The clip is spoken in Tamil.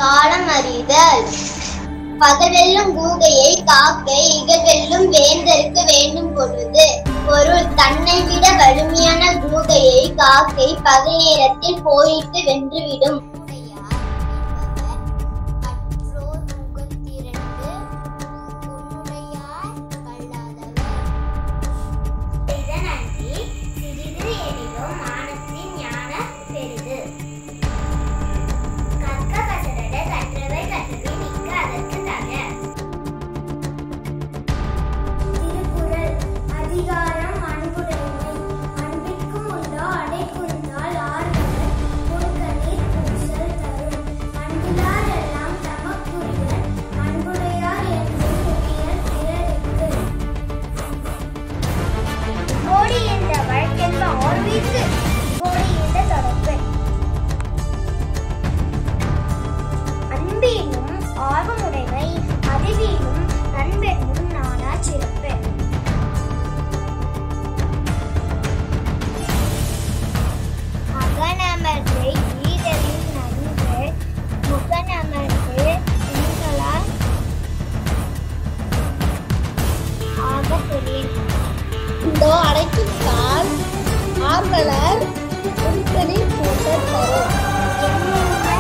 காலம் அறிதல் பகவெல்லும் கூகையை காக்கை இகவெல்லும் வேந்தருக்கு வேண்டும் பொழுது பொருள் தன்னை விட வலிமையான கூகையை காக்கை பகல் நேரத்தில் போயிட்டு வென்றுவிடும் இதனன்றி சிறிது எனினும் மானத்தின் ஞான பெரிது கற்க கசடர கற்றவை கற்றவை நிற்க அதற்கு தக திருக்குறள் அதிகாரம் அன்புடைமை அன்பிற்கும் உள்ளோ அடைக்குந்தால் ஆர்வலர் முழுக்கநீர் பூசல் தரும் அன்பிலார் எல்லாம் தமக்குரியர் அன்புடையார் என்று முக்கியர் பிறருக்கு கோடி என்ற வழக்கென்ப ஆர்வீர்க்கு கோடி என்ற தொடர்பு அன்பினும் ஆர்வமுடைமை அறிவிலும் நண்பெனும் நானா சிறப்பு அகனமர்ந்து ஈதலின் நன்று முகனமர்ந்து உங்களால் ஆகப்பெறின் இதோ அடைக்கின்றால் ஆர்வலர் உருக்கலில் பூசல் தரும் என்னும்